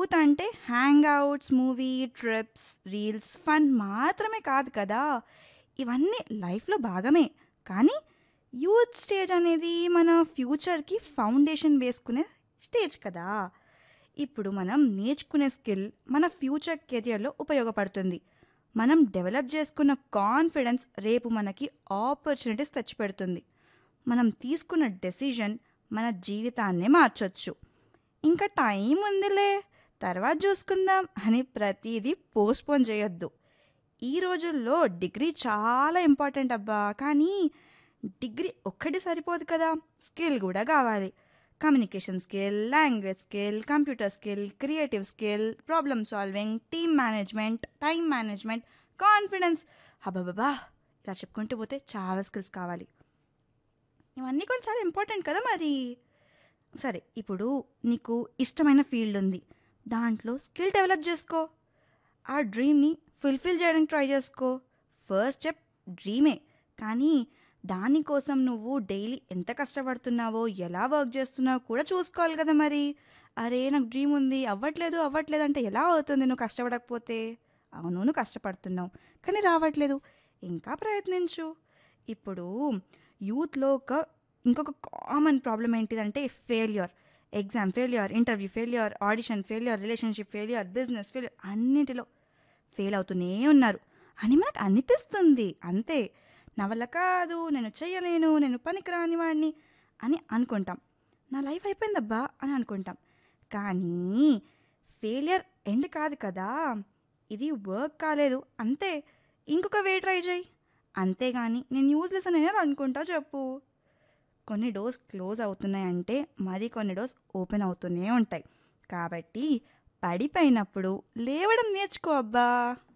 youth అంటే hangouts movie trips reels fun మాత్రమే కాదు కదా ఇవన్నీ లైఫ్లో భాగమే కానీ యూత్ స్టేజ్ అనేది మన ఫ్యూచర్కి ఫౌండేషన్ వేసుకునే స్టేజ్ కదా ఇప్పుడు మనం నేర్చుకునే స్కిల్ మన ఫ్యూచర్ కెరియర్లో ఉపయోగపడుతుంది మనం డెవలప్ చేసుకున్న కాన్ఫిడెన్స్ రేపు మనకి ఆపర్చునిటీస్ తెచ్చిపెడుతుంది మనం తీసుకున్న డెసిజన్ మన జీవితాన్నే మార్చొచ్చు ఇంకా టైం ఉందిలే తర్వాత చూసుకుందాం అని ప్రతిదీ పోస్ట్పోన్ చేయొద్దు ఈ రోజుల్లో డిగ్రీ చాలా ఇంపార్టెంట్ అబ్బా కానీ డిగ్రీ ఒక్కటి సరిపోదు కదా స్కిల్ కూడా కావాలి communication skill language skill computer skill creative skill problem solving team management time management confidence అబ్బాబాబా ఇలా చెప్పుకుంటూ పోతే చాలా స్కిల్స్ కావాలి ఇవన్నీ కూడా చాలా ఇంపార్టెంట్ కదా మరి సరే ఇప్పుడు నీకు ఇష్టమైన ఫీల్డ్ ఉంది దాంట్లో స్కిల్ డెవలప్ చేసుకో ఆ డ్రీమ్ని ఫుల్ఫిల్ చేయడానికి ట్రై చేసుకో ఫస్ట్ స్టెప్ డ్రీమే కానీ దానికోసం నువ్వు డైలీ ఎంత కష్టపడుతున్నావో ఎలా వర్క్ చేస్తున్నావో కూడా చూసుకోవాలి కదా మరి అరే నాకు డ్రీమ్ ఉంది అవ్వట్లేదు అవ్వట్లేదు అంటే ఎలా అవుతుంది నువ్వు కష్టపడకపోతే అవును నువ్వు కష్టపడుతున్నావు కానీ రావట్లేదు ఇంకా ప్రయత్నించు ఇప్పుడు యూత్లో ఒక ఇంకొక కామన్ ప్రాబ్లం ఏంటిదంటే failure exam failure interview failure audition failure relationship failure business failure అన్నిటిలో ఫెయిల్ అవుతూనే ఉన్నారు అని మనకు అనిపిస్తుంది అంతే నా వల్ల కాదు నేను చెయ్యలేను నేను పనికిరాని వాడిని అని అనుకుంటాం నా లైఫ్ అయిపోయిందబ్బా అని అనుకుంటాం కానీ ఫెయిలియర్ ఎండ్ కాదు కదా ఇది వర్క్ కాలేదు అంతే ఇంకొక వే ట్రై చేయి అంతేగాని నేను యూజ్లెస్ అని అనుకుంటా చెప్పు కొన్ని డోర్స్ క్లోజ్ అవుతున్నాయంటే మరి కొన్ని డోర్స్ ఓపెన్ అవుతూనే ఉంటాయి కాబట్టి పడిపోయినప్పుడు లేవడం నేర్చుకో అబ్బా